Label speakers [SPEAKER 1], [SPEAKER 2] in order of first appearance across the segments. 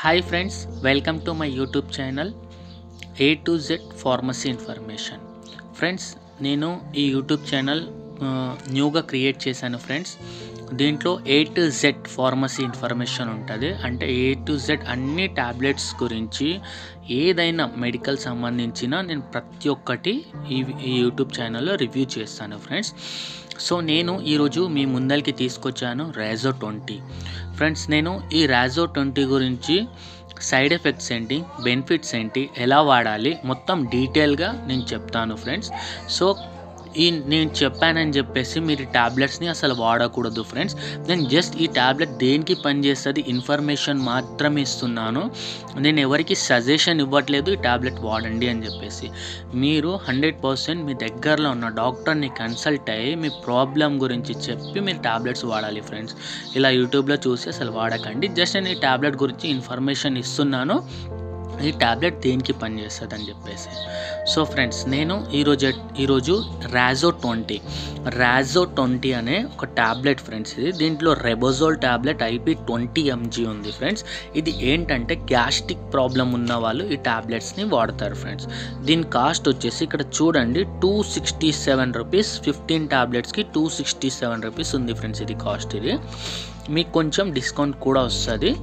[SPEAKER 1] hi friends welcome to my YouTube channel A to Z pharmacy information friends నేను ఈ YouTube channel ఆ, న్యూగా create చేశాను friends దీంట్లో A to Z pharmacy information ఉంటుంది అంటే ఏ టు జెడ్ అన్ని ట్యాబ్లెట్స్ గురించి ఏదైనా మెడికల్ సంబంధించిన నేను ప్రతి ఒక్కటి ఈ ఈ యూట్యూబ్ ఛానల్లో రివ్యూ చేస్తాను ఫ్రెండ్స్ సో నేను ఈరోజు మీ ముందరికి తీసుకొచ్చాను రేజో ట్వంటీ ఫ్రెండ్స్ నేను ఈ రేజో ట్వంటీ గురించి సైడ్ ఎఫెక్ట్స్ ఏంటి బెనిఫిట్స్ ఏంటి ఎలా వాడాలి మొత్తం డీటెయిల్గా నేను చెప్తాను ఫ్రెండ్స్ సో ఈ నేను చెప్పానని చెప్పేసి మీరు ఈ ట్యాబ్లెట్స్ని అసలు వాడకూడదు ఫ్రెండ్స్ నేను జస్ట్ ఈ ట్యాబ్లెట్ దేనికి పనిచేస్తుంది ఇన్ఫర్మేషన్ మాత్రమే ఇస్తున్నాను నేను ఎవరికి సజెషన్ ఇవ్వట్లేదు ఈ ట్యాబ్లెట్ వాడండి అని చెప్పేసి మీరు హండ్రెడ్ పర్సెంట్ మీ దగ్గరలో ఉన్న డాక్టర్ని కన్సల్ట్ అయ్యి మీ ప్రాబ్లం గురించి చెప్పి మీరు ట్యాబ్లెట్స్ వాడాలి ఫ్రెండ్స్ ఇలా యూట్యూబ్లో చూసి అసలు వాడకండి జస్ట్ నేను ఈ ట్యాబ్లెట్ గురించి ఇన్ఫర్మేషన్ ఇస్తున్నాను ఈ ట్యాబ్లెట్ దేనికి పనిచేస్తుంది అని చెప్పేసి సో ఫ్రెండ్స్ నేను ఈరోజు ఈరోజు రాజో ట్వంటీ రాజో ట్వంటీ అనే ఒక ట్యాబ్లెట్ ఫ్రెండ్స్ ఇది దీంట్లో rabeprazole tablet IP twenty MG ఉంది ఫ్రెండ్స్ ఇది ఏంటంటే గ్యాస్ట్రిక్ ప్రాబ్లం ఉన్న వాళ్ళు ఈ ట్యాబ్లెట్స్ని వాడతారు ఫ్రెండ్స్ దీని కాస్ట్ వచ్చేసి ఇక్కడ చూడండి two sixty seven rupees fifteen ట్యాబ్లెట్స్కి టూ సిక్స్టీ సెవెన్ రూపీస్ ఉంది ఫ్రెండ్స్ ఇది కాస్ట్ ఇది మీకు కొంచెం డిస్కౌంట్ కూడా వస్తుంది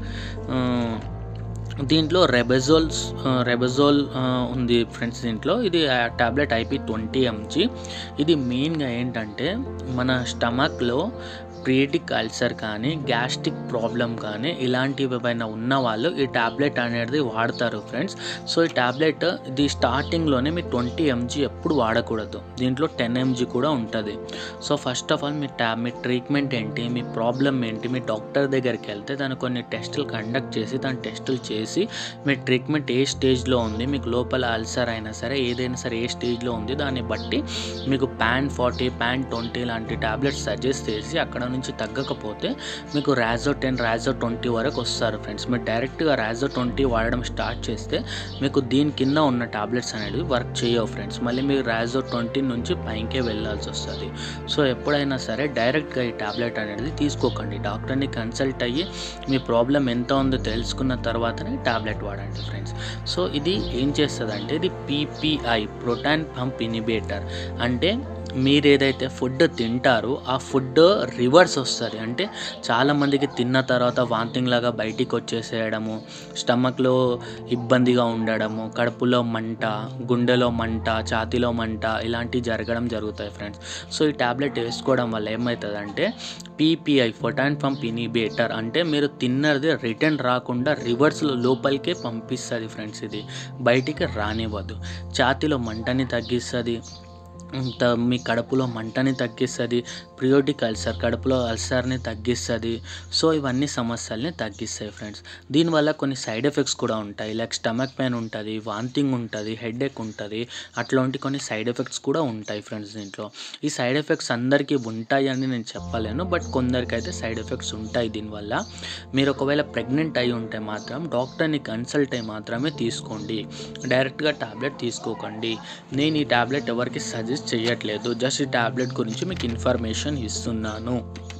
[SPEAKER 1] దీంట్లో రెబెజోల్స్ రెబెజోల్ ఉంది ఫ్రెండ్స్ దీంట్లో ఇది ట్యాబ్లెట్ ఐపీ ట్వంటీ ఎంజీ ఇది మెయిన్గా ఏంటంటే మన స్టమక్లో ప్రియేటిక్ అల్సర్ కానీ గ్యాస్ట్రిక్ ప్రాబ్లం కానీ ఇలాంటివి ఏమైనా ఉన్న వాళ్ళు ఈ ట్యాబ్లెట్ అనేది వాడతారు ఫ్రెండ్స్ సో ఈ ట్యాబ్లెట్ ఇది స్టార్టింగ్లోనే మీ ట్వంటీ ఎంజీ ఎప్పుడు వాడకూడదు దీంట్లో టెన్ ఎంజీ కూడా ఉంటుంది సో ఫస్ట్ ఆఫ్ ఆల్ మీ ట్యా మీ ట్రీట్మెంట్ ఏంటి మీ ప్రాబ్లం ఏంటి మీ డాక్టర్ దగ్గరికి వెళ్తే దాని కొన్ని టెస్టులు కండక్ట్ చేసి దాని టెస్టులు చేసి మీ ట్రీట్మెంట్ ఏ స్టేజ్లో ఉంది మీకు లోపల అల్సర్ అయినా సరే ఏదైనా సరే ఏ స్టేజ్లో ఉంది దాన్ని బట్టి మీకు ప్యాన్ ఫార్టీ ప్యాన్ ట్వంటీ లాంటి ట్యాబ్లెట్స్ సజెస్ట్ చేసి అక్కడ నుంచి తగ్గకపోతే మీకు ర్యాజో టెన్ ర్యాజో ట్వంటీ వరకు వస్తారు ఫ్రెండ్స్ మీరు డైరెక్ట్గా ర్యాజో ట్వంటీ వాడడం స్టార్ట్ చేస్తే మీకు దీని కింద ఉన్న ట్యాబ్లెట్స్ అనేవి వర్క్ చేయవు ఫ్రెండ్స్ మళ్ళీ మీరు ర్యాజో ట్వంటీ నుంచి పైకే వెళ్ళాల్సి వస్తుంది సో ఎప్పుడైనా సరే డైరెక్ట్గా ఈ ట్యాబ్లెట్ అనేది తీసుకోకండి డాక్టర్ని కన్సల్ట్ అయ్యి మీ ప్రాబ్లం ఎంత ఉందో తెలుసుకున్న తర్వాతనే ట్యాబ్లెట్ వాడండి ఫ్రెండ్స్ సో ఇది ఏం చేస్తుంది అంటే ఇది పీపీఐ ప్రోటాన్ పంప్ ఇనిబేటర్ అంటే మీరు ఏదైతే ఫుడ్ తింటారో ఆ ఫుడ్ రివర్స్ వస్తుంది అంటే చాలామందికి తిన్న తర్వాత వాంతింగ్ లాగా బయటికి వచ్చేసేయడము స్టమక్లో ఇబ్బందిగా ఉండడము కడుపులో మంట గుండెలో మంట ఛాతీలో మంట ఇలాంటివి జరగడం జరుగుతాయి ఫ్రెండ్స్ సో ఈ ట్యాబ్లెట్ వేసుకోవడం వల్ల ఏమవుతుందంటే పీపీఐ ఫొటాన్ పంప్ ఇనిబేటర్ అంటే మీరు తిన్నది రిటర్న్ రాకుండా రివర్స్ లోపలికే పంపిస్తుంది ఫ్రెండ్స్ ఇది బయటికి రానివ్వదు ఛాతీలో మంటని తగ్గిస్తుంది ఇంత మీ కడుపులో మంటని తగ్గిస్తుంది ప్రియోటిక్ అల్సర్ కడుపులో అల్సర్ని తగ్గిస్తుంది సో ఇవన్నీ సమస్యల్ని తగ్గిస్తాయి ఫ్రెండ్స్ దీనివల్ల కొన్ని సైడ్ ఎఫెక్ట్స్ కూడా ఉంటాయి లైక్ స్టమక్ పెయిన్ ఉంటుంది వాంతింగ్ ఉంటుంది హెడేక్ ఉంటుంది అట్లాంటి కొన్ని సైడ్ ఎఫెక్ట్స్ కూడా ఉంటాయి ఫ్రెండ్స్ దీంట్లో ఈ సైడ్ ఎఫెక్ట్స్ అందరికీ ఉంటాయి అని నేను చెప్పలేను బట్ కొందరికైతే సైడ్ ఎఫెక్ట్స్ ఉంటాయి దీనివల్ల మీరు ఒకవేళ ప్రెగ్నెంట్ అయి ఉంటే మాత్రం డాక్టర్ని కన్సల్ట్ అయి మాత్రమే తీసుకోండి డైరెక్ట్గా టాబ్లెట్ తీసుకోకండి నేను ఈ టాబ్లెట్ ఎవరికి సజెస్ట్ చేయట్లేదు జస్ట్ ఈ టాబ్లెట్ గురించి మీకు ఇన్ఫర్మేషన్ ఇస్తున్నాను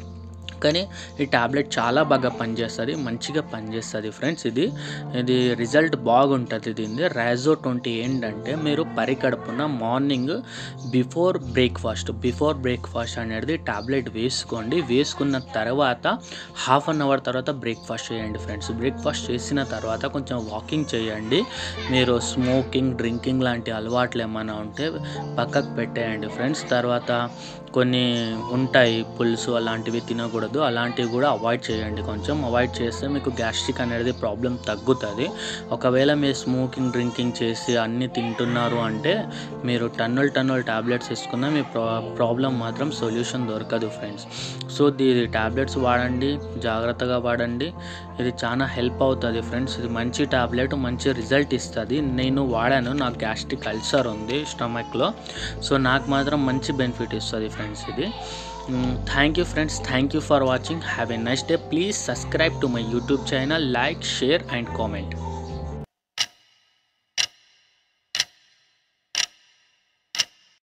[SPEAKER 1] కానీ ఈ ట్యాబ్లెట్ చాలా బాగా పనిచేస్తుంది మంచిగా పనిచేస్తుంది ఫ్రెండ్స్ ఇది ఇది రిజల్ట్ బాగుంటుంది దీన్ని రైజో ట్వంటీ ఏంటంటే మీరు పరికడుపున morning before breakfast before breakfast అనేది ట్యాబ్లెట్ వేసుకోండి వేసుకున్న తర్వాత హాఫ్ అన్ అవర్ తర్వాత బ్రేక్ఫాస్ట్ చేయండి ఫ్రెండ్స్ బ్రేక్ఫాస్ట్ చేసిన తర్వాత కొంచెం వాకింగ్ చేయండి మీరు స్మోకింగ్ డ్రింకింగ్ లాంటి అలవాట్లు ఏమైనా ఉంటే పక్కకు పెట్టేయండి ఫ్రెండ్స్ తర్వాత కొన్ని ఉంటాయి పులుసు అలాంటివి తినకూడదు అలాంటివి కూడా అవాయిడ్ చేయండి కొంచెం అవాయిడ్ చేస్తే మీకు గ్యాస్ట్రిక్ అనేది ప్రాబ్లం తగ్గుతుంది ఒకవేళ మీరు స్మోకింగ్ డ్రింకింగ్ చేసి అన్నీ తింటున్నారు అంటే మీరు టన్నుల్ టన్నుల్ ట్యాబ్లెట్స్ వేసుకున్న మీ ప్రా ప్రాబ్లం మాత్రం సొల్యూషన్ దొరకదు ఫ్రెండ్స్ సో ఇది ట్యాబ్లెట్స్ వాడండి జాగ్రత్తగా వాడండి ఇది చాలా హెల్ప్ అవుతుంది ఫ్రెండ్స్ ఇది మంచి ట్యాబ్లెట్ మంచి రిజల్ట్ ఇస్తుంది నేను వాడాను నాకు గ్యాస్ట్రిక్ అల్సర్ ఉంది స్టమక్లో సో నాకు మాత్రం మంచి బెనిఫిట్ ఇస్తుంది ఫ్రెండ్స్ ఇది thank you friends thank you for watching have a nice day please subscribe to my YouTube channel like share and comment